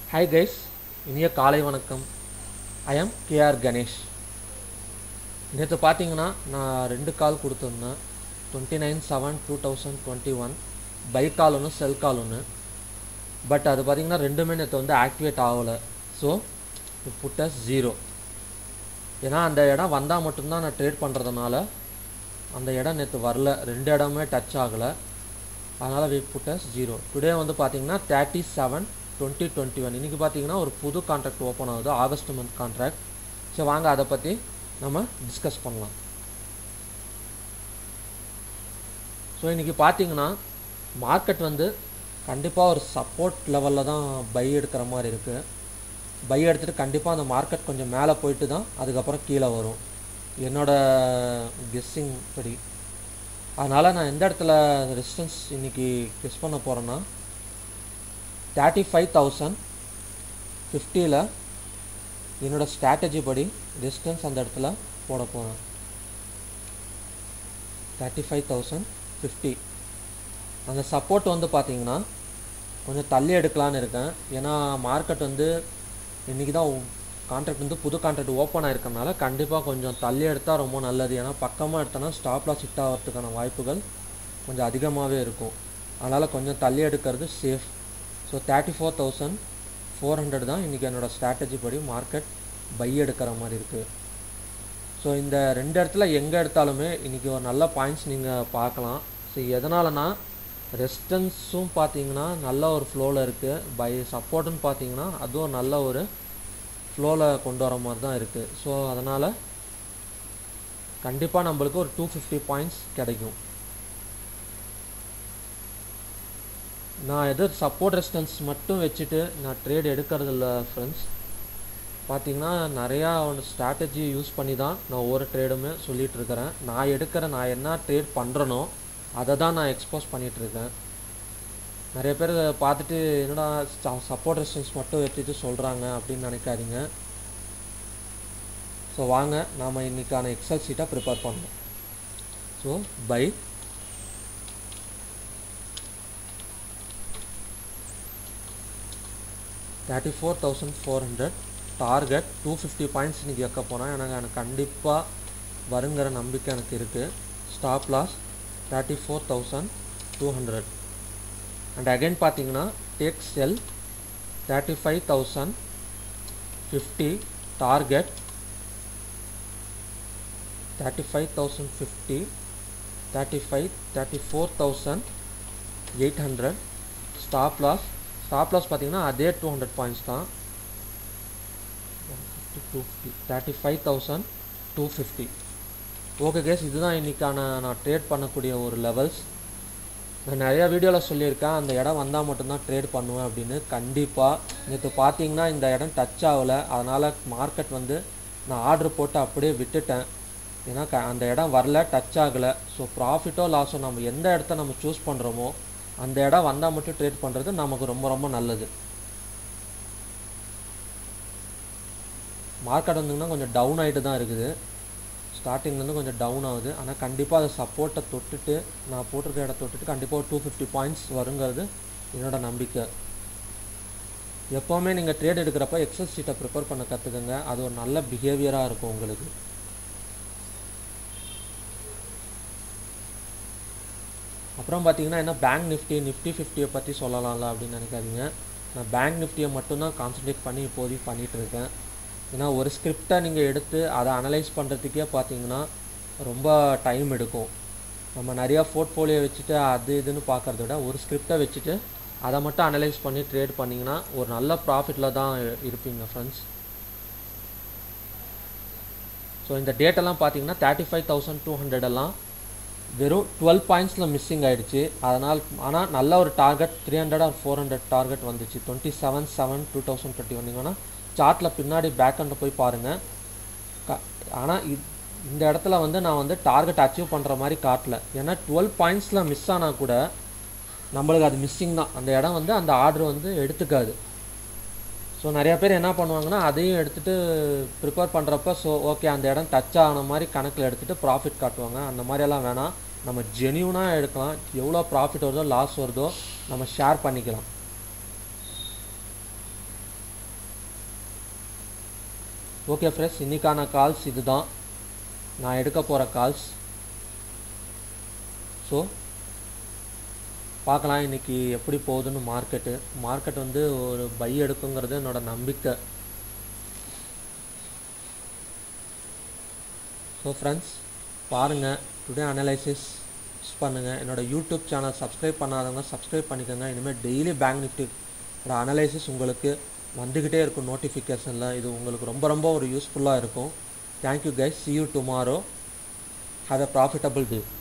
hi guys இனிய காலை வணக்கம் ஐ எம் கேஆர் கணேஷ் நேற்று பார்த்தீங்கன்னா நான் ரெண்டு கால் கொடுத்துருந்தேன் twenty nine seven two thousand twenty one buy call ஒன்று செல் கால் ஒன்று பட் அது பார்த்தீங்கன்னா ரெண்டுமே நேற்று வந்து ஆக்டிவேட் ஆகலை ஸோ புட்டஸ் ஜீரோ ஏன்னா அந்த இடம் வந்தால் மட்டும்தான் நான் ட்ரேட் பண்ணுறதுனால அந்த இடம் நேற்று வரல ரெண்டு இடமுமே டச் ஆகலை அதனால் வி புட்டஸ் ஜீரோ டுடே வந்து பார்த்தீங்கன்னா thirty seven twenty twenty one இன்றைக்கி பார்த்தீங்கன்னா ஒரு புது கான்ட்ராக்ட் ஓப்பன் ஆகுது ஆகஸ்ட் மந்த் கான்ட்ராக்ட் ஸோ வாங்க அதை பற்றி நம்ம டிஸ்கஸ் பண்ணலாம் ஸோ இன்றைக்கி பார்த்தீங்கன்னா மார்க்கெட் வந்து கண்டிப்பாக ஒரு சப்போர்ட் லெவலில் தான் பை எடுக்கிற மாதிரி இருக்குது பை எடுத்துகிட்டு கண்டிப்பாக அந்த மார்க்கெட் கொஞ்சம் மேலே போயிட்டு தான் அதுக்கப்புறம் கீழே வரும் என்னோட கெஸ்ஸிங் படி அதனால் நான் எந்த இடத்துல ரெசிஸ்டன்ஸ் இன்றைக்கி கெஸ் பண்ண போகிறேன்னா தேர்ட்டி ஃபைவ் தௌசண்ட் ஃபிஃப்டியில் என்னோடய ஸ்ட்ராட்டஜி படி ரெசிஸ்டன்ஸ் அந்த இடத்துல போட போகிறேன் தேர்ட்டி ஃபைவ் தௌசண்ட் ஃபிஃப்டி அந்த சப்போர்ட் வந்து பார்த்தீங்கன்னா கொஞ்சம் தள்ளி எடுக்கலான்னு இருக்கேன் ஏன்னா மார்க்கெட் வந்து இன்றைக்கி தான் கான்ட்ராக்ட் வந்து புது கான்ட்ராக்ட் ஓப்பன் ஆயிருக்கனால கண்டிப்பாக கொஞ்சம் தள்ளி எடுத்தால் ரொம்ப நல்லது ஏன்னா பக்கமாக எடுத்தோன்னா ஸ்டாப் லாஸ் ஹிட் ஆகிறதுக்கான வாய்ப்புகள் கொஞ்சம் அதிகமாகவே இருக்கும் அதனால் கொஞ்சம் தள்ளி எடுக்கிறது safe so thirty four thousand four hundred தான் இன்றைக்கி என்னோடய ஸ்ட்ராட்டஜி படி மார்க்கெட் பை எடுக்கிற மாதிரி இருக்குது ஸோ இந்த ரெண்டு இடத்துல எங்கே எடுத்தாலுமே இன்றைக்கி ஒரு நல்ல பாயிண்ட்ஸ் நீங்கள் பார்க்கலாம் ஸோ எதனாலனா ரெசிஸ்டன்ஸும் பார்த்தீங்கன்னா நல்ல ஒரு ஃப்ளோவில் இருக்குது பை சப்போர்ட்டுன்னு பார்த்தீங்கன்னா அதுவும் நல்ல ஒரு ஃப்ளோவில் கொண்டு வர மாதிரி தான் இருக்குது ஸோ அதனால் கண்டிப்பாக நம்மளுக்கு ஒரு டூ ஃபிஃப்டி பாயிண்ட்ஸ் கிடைக்கும் நான் எது சப்போர்ட் ரெசிஸ்டன்ஸ் மட்டும் வச்சுட்டு நான் ட்ரேட் எடுக்கிறது இல்லை ஃப்ரெண்ட்ஸ் பார்த்தீங்கன்னா நிறையா ஸ்ட்ராட்டஜி யூஸ் பண்ணி தான் நான் ஒவ்வொரு ட்ரேடுமே சொல்லிகிட்டு இருக்கிறேன் நான் எடுக்கிற நான் என்ன ட்ரேட் பண்ணுறனோ அதை தான் நான் எக்ஸ்போஸ் பண்ணிகிட்ருக்கேன் நிறைய பேர் பார்த்துட்டு என்னடா சப்போர்ட் ரெசிஸ்டன்ஸ் மட்டும் வச்சுட்டு சொல்கிறாங்க அப்படின்னு நினைக்காதீங்க ஸோ வாங்க நாம் இன்றைக்கான எக்ஸல் சீட்டை ப்ரிப்பேர் பண்ணோம் so buy thirty four thousand four hundred target two fifty points இன்றைக்கி வைக்க போகிறேன் எனக்கு எனக்கு கண்டிப்பாக வருங்கிற நம்பிக்கை எனக்கு இருக்குது stop loss thirty four thousand two hundred and again பார்த்தீங்கன்னா take sell thirty five thousand fifty target thirty five thousand fifty thirty five thirty four thousand eight hundred stop loss stop loss பார்த்தீங்கன்னா அதே two hundred points தான் two fifty thirty five thousand two fifty okay case இதுதான் இன்றைக்கான நான் trade பண்ணக்கூடிய ஒரு levels நான் நிறையா வீடியோவில் சொல்லியிருக்கேன் அந்த இடம் வந்தால் மட்டும்தான் ட்ரேட் பண்ணுவேன் அப்படின்னு கண்டிப்பாக நேற்று பார்த்தீங்கன்னா இந்த இடம் டச் ஆகலை அதனால் மார்க்கெட் வந்து நான் ஆர்டர் போட்டு அப்படியே விட்டுட்டேன் ஏன்னா க அந்த இடம் வரல டச் ஆகலை ஸோ ப்ராஃபிட்டோ லாஸோ நம்ம எந்த இடத்த நம்ம சூஸ் பண்ணுறோமோ அந்த இடம் வந்தால் மட்டும் ட்ரேட் பண்ணுறது நமக்கு ரொம்ப ரொம்ப நல்லது மார்க்கெட் வந்துங்கன்னா கொஞ்சம் டவுன் ஆகிட்டு தான் இருக்குது ஸ்டார்டிங்லேருந்து கொஞ்சம் டவுன் ஆகுது ஆனால் கண்டிப்பாக அதை சப்போர்ட்டை தொட்டுட்டு நான் போட்டிருக்க இடத்த தொட்டுட்டு கண்டிப்பாக ஒரு டூ ஃபிஃப்டி பாயிண்ட்ஸ் வருங்கிறது என்னோட நம்பிக்கை எப்போவுமே நீங்கள் ட்ரேட் எடுக்கிறப்ப எக்ஸல் சீட்டை ப்ரிப்பேர் பண்ண கற்றுக்குங்க அது ஒரு நல்ல பிஹேவியராக இருக்கும் உங்களுக்கு அப்புறம் பார்த்தீங்கன்னா என்ன பேங்க் நிஃப்டி நிஃப்டி ஃபிஃப்டியை பற்றி சொல்லலாம்ல அப்படின்னு நினைக்காதீங்க நான் பேங்க் நிஃப்டியை மட்டும்தான் கான்சன்ட்ரேட் பண்ணி இப்போதைக்கு பண்ணிகிட்டு இருக்கேன் ஏன்னா ஒரு ஸ்கிரிப்டை நீங்கள் எடுத்து அதை அனலைஸ் பண்ணுறதுக்கே பார்த்தீங்கன்னா ரொம்ப டைம் எடுக்கும் நம்ம நிறையா போர்ட்ஃபோலியோ வச்சுட்டு அது இதுன்னு பார்க்குறத விட ஒரு ஸ்கிரிப்டை வச்சுட்டு அதை மட்டும் அனலைஸ் பண்ணி ட்ரேட் பண்ணிங்கன்னா ஒரு நல்ல ப்ராஃபிட்டில் தான் இருப்பீங்க ஃப்ரெண்ட்ஸ் ஸோ இந்த டேட்டெல்லாம் பார்த்தீங்கன்னா தேர்ட்டி ஃபைவ் தௌசண்ட் டூ ஹண்ட்ரடெல்லாம் வெறும் டுவெல் பாயிண்ட்ஸில் மிஸ்ஸிங் ஆகிடுச்சு அதனால் ஆனால் நல்ல ஒரு target three hundred or four hundred target வந்துச்சு twenty seven seven two thousand twenty one சார்ட்டில் பின்னாடி பேக் ஹண்டில் போய் பாருங்கள் க ஆனால் இந்த இடத்துல வந்து நான் வந்து டார்கெட் அச்சீவ் பண்ணுற மாதிரி காட்டல ஏன்னா டுவெல் பாயிண்ட்ஸில் மிஸ் ஆனால் கூட நம்மளுக்கு அது மிஸ்ஸிங் தான் அந்த இடம் வந்து அந்த ஆர்டர் வந்து எடுத்துக்காது ஸோ நிறையா பேர் என்ன பண்ணுவாங்கன்னா அதையும் எடுத்துகிட்டு ப்ரிப்பேர் பண்ணுறப்ப ஸோ ஓகே அந்த இடம் டச் ஆன மாதிரி கணக்கில் எடுத்துகிட்டு ப்ராஃபிட் காட்டுவாங்க அந்த மாதிரியெல்லாம் வேணாம் நம்ம ஜெனியூனாக எடுக்கலாம் எவ்வளோ ப்ராஃபிட் வருதோ லாஸ் வருதோ நம்ம ஷேர் பண்ணிக்கலாம் ஓகே ஃப்ரெண்ட்ஸ் இன்றைக்கான கால்ஸ் இதுதான் நான் எடுக்க போகிற கால்ஸ் ஸோ பார்க்கலாம் இன்றைக்கி எப்படி போகுதுன்னு மார்க்கெட்டு மார்க்கெட் வந்து ஒரு பை எடுக்குங்கிறது என்னோட நம்பிக்கை ஸோ ஃப்ரெண்ட்ஸ் பாருங்கள் டுடே அனலைசிஸ் பண்ணுங்கள் என்னோடய யூடியூப் சேனல் சப்ஸ்கிரைப் பண்ணாதவங்க சப்ஸ்கிரைப் பண்ணிக்கோங்க இனிமேல் டெய்லி பேங்க் நிஃப்டியோட அனலைசிஸ் உங்களுக்கு வந்துக்கிட்டே இருக்கும் நோட்டிஃபிகேஷனில் இது உங்களுக்கு ரொம்ப ரொம்ப ஒரு யூஸ்ஃபுல்லாக இருக்கும் thank you guys see you tomorrow have a profitable day